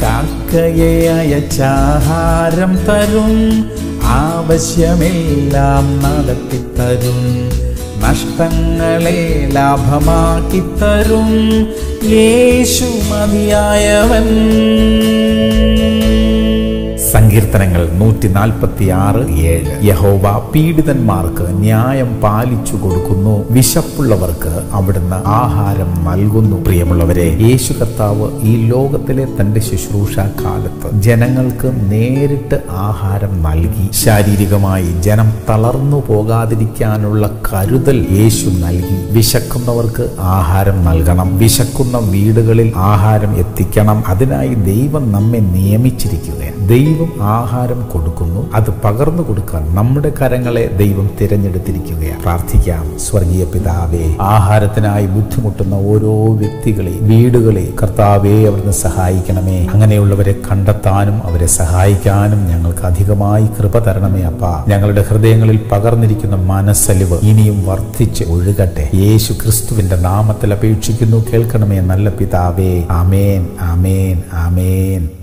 കാക്കയെ അയച്ചാഹാരം തരും ആവശ്യമെല്ലാം നടത്തിത്തരും നഷ്ടങ്ങളെ ലാഭമാക്കി തരും യേശു മതിയായവൻ സങ്കീർത്തനങ്ങൾ നൂറ്റി നാൽപ്പത്തി ആറ് ഏഴ് യഹോവ പീഡിതന്മാർക്ക് ന്യായം പാലിച്ചു കൊടുക്കുന്നു വിശപ്പുള്ളവർക്ക് അവിടുന്ന് ആഹാരം നൽകുന്നു പ്രിയമുള്ളവരെ യേശു കർത്താവ് ഈ ലോകത്തിലെ തന്റെ ശുശ്രൂഷ കാലത്ത് ജനങ്ങൾക്ക് നേരിട്ട് ആഹാരം നൽകി ശാരീരികമായി ജനം തളർന്നു പോകാതിരിക്കാനുള്ള കരുതൽ യേശു നൽകി വിശക്കുന്നവർക്ക് ആഹാരം നൽകണം വിശക്കുന്ന വീടുകളിൽ ആഹാരം എത്തിക്കണം അതിനായി ദൈവം നമ്മെ നിയമിച്ചിരിക്കുകയാണ് ദൈവം ആഹാരം കൊടുക്കുന്നു അത് പകർന്നു കൊടുക്കാൻ നമ്മുടെ കരങ്ങളെ ദൈവം തിരഞ്ഞെടുത്തിരിക്കുകയാണ് പ്രാർത്ഥിക്കാം സ്വർഗീയ പിതാവേ ആഹാരത്തിനായി ബുദ്ധിമുട്ടുന്ന ഓരോ വ്യക്തികളെ വീടുകളെ കർത്താവേ അവിടുന്ന് സഹായിക്കണമേ അങ്ങനെയുള്ളവരെ കണ്ടെത്താനും അവരെ സഹായിക്കാനും ഞങ്ങൾക്ക് അധികമായി കൃപ തരണമേ അപ്പ ഞങ്ങളുടെ ഹൃദയങ്ങളിൽ പകർന്നിരിക്കുന്ന മനസ്സലിവ് ഇനിയും വർദ്ധിച്ച് ഒഴുകട്ടെ യേശു ക്രിസ്തുവിന്റെ നാമത്തിൽ അപേക്ഷിക്കുന്നു കേൾക്കണമേ നല്ല പിതാവേ ആമേൻ ആമേൻ ആമേൻ